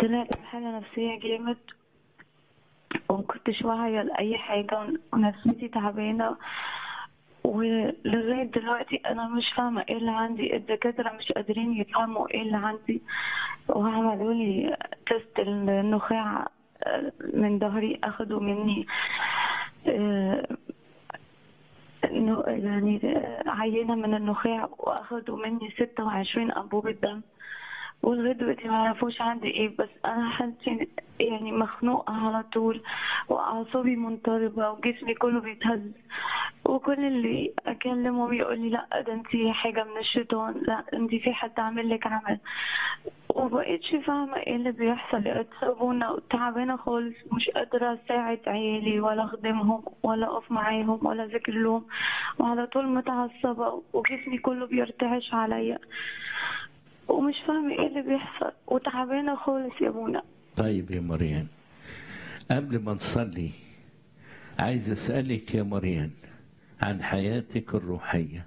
طلعت بحالة نفسية جامد ومكنتش واعية لأي حاجة ونفسيتي تعبانة ولغاية دلوقتي أنا مش فاهمة إيه اللي عندي الدكاترة مش قادرين يفهموا إيه اللي عندي وعملوا لي تست النخاع آه، من ظهري أخدوا مني آه، إنه يعني آه، عينة من النخاع وأخدوا مني ستة وعشرين أنبوبة دم ولغاية دلوقتي ما يعرفوش عندي ايه بس انا حالتي يعني مخنوقة على طول واعصابي منضربة وجسمي كله بيتهز وكل اللي اكلمه بيقول لي لا ده انت حاجة من الشيطان لا انت في حد عامل لك عمل ومبقتش فاهمة ايه اللي بيحصل اتصابونا وتعبانة خالص مش قادرة اساعد عيالي ولا اخدمهم ولا اقف معاهم ولا اذاكر لهم وعلى طول متعصبة وجسمي كله بيرتعش عليا ومش فاهمة ايه اللي بيحصل وتعبانة خالص يا بونا طيب يا مريان قبل ما نصلي عايز أسألك يا مريان عن حياتك الروحية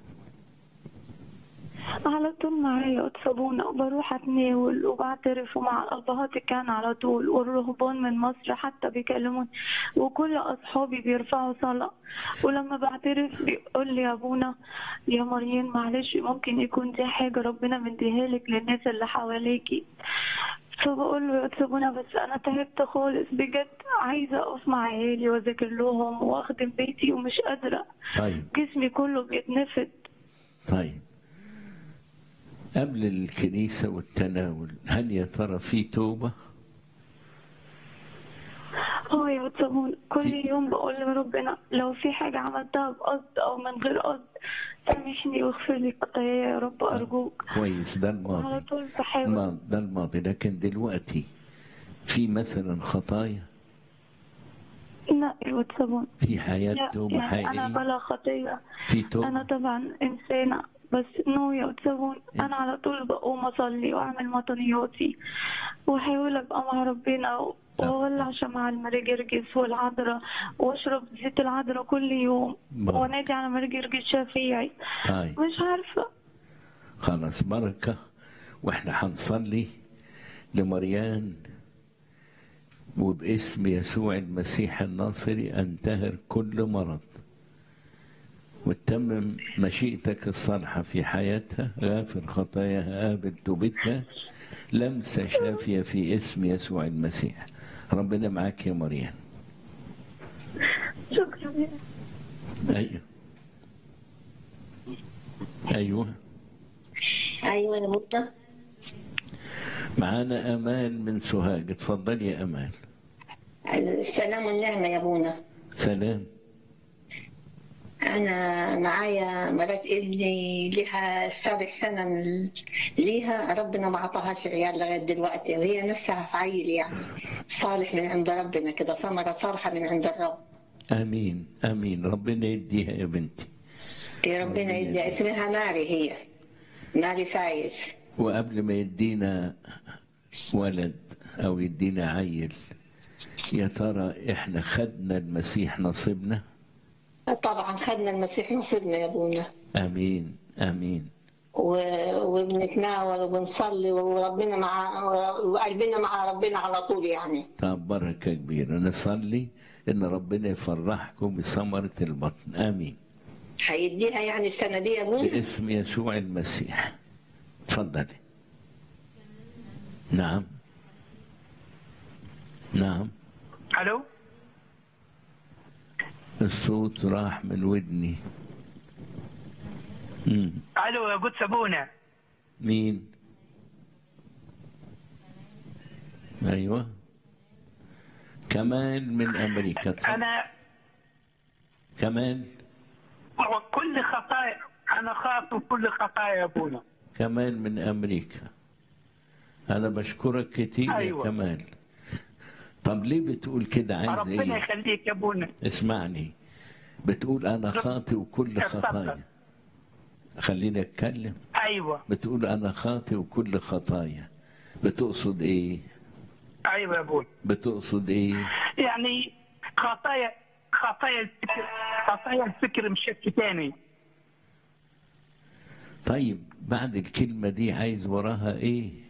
على طول معايا اتصابونا وبروح اتناول وبعترف ومع الابهات كان على طول والرهبان من مصر حتى بيكلموني وكل اصحابي بيرفعوا صلاة ولما بعترف بيقول لي يا ابونا يا مريم معلش ممكن يكون دي حاجة ربنا مديها لك للناس اللي حواليكي فبقول له يا اتصابونا بس انا تعبت خالص بجد عايزة اقف مع عيالي واذاكر لهم واخدم بيتي ومش قادرة طيب جسمي كله بيتنفد طيب قبل الكنيسة والتناول هل يا ترى في توبة؟ اه يا صابون كل في- يوم بقول لربنا لو في حاجة عملتها بقصد أو من غير قصد سامحني واغفر لي خطاياي يا رب أرجوك كويس ده على الماضي طول بحاول ما- ده الماضي لكن دلوقتي في مثلا خطايا لا يا صابون في حياة لا توبة يعني أنا حقيقية بلا خطية في أنا توبة طبعا إنسانة بس نو يا صابون أنا على طول بقوم أصلي وأعمل مطنياتي وأحاول أبقى مع ربنا و- طب. وأولع شمع المرجرجس والعذراء وأشرب زيت العذراء كل يوم بارك. وأنادي على مرجرجس شفيعي طيب مش عارفة خلاص بركة واحنا هنصلي لمريان وباسم يسوع المسيح الناصري انتهر كل مرض وتتمم مشيئتك الصالحة في حياتها غافر خطاياها قابل توبتها لمسة شافية في اسم يسوع المسيح ربنا معاك يا مريم شكرا يا ايوه ايوه ايوه انا مطة معانا امال من سوهاج اتفضلي يا امال السلام والنعمة يا ابونا سلام انا معايا مرات ابني لها سابع سنة من- ليها ربنا ما عطاهاش عيال لغاية دلوقتي وهي نفسها في عيل يعني صالح من عند ربنا كده ثمرة صالحة من عند الرب امين امين ربنا يديها يا بنتي يا ربنا يدي اسمها ماري هي ماري فايز وقبل ما يدينا ولد او يدينا عيل يا ترى احنا خدنا المسيح نصيبنا طبعا خدنا المسيح نصيبنا يا ابونا امين امين و- وبنتناول وبنصلي وربنا مع وقلبنا مع ربنا على طول يعني طب بركة كبيرة نصلي ان ربنا يفرحكم بثمرة البطن امين هيديها يعني السنة دي يا ابونا باسم يسوع المسيح تفضلي نعم نعم الو الصوت راح من ودني مم. الو يا قدس ابونا مين ايوه كمال من امريكا اتفضل. انا كمال كل خطايا انا خاطب كل خطايا يا ابونا كمال من امريكا انا بشكرك كتير يا أيوة. كمال طب ليه بتقول كده عايز ربنا ايه يخليك يا ابونا اسمعني بتقول انا خاطئ وكل اتفضل. خطايا خليني اتكلم ايوه بتقول انا خاطئ وكل خطايا بتقصد ايه ايوه يا ابونا بتقصد ايه يعني خطايا خطايا الفكر خطايا الفكر مشكي تاني طيب بعد الكلمة دي عايز وراها ايه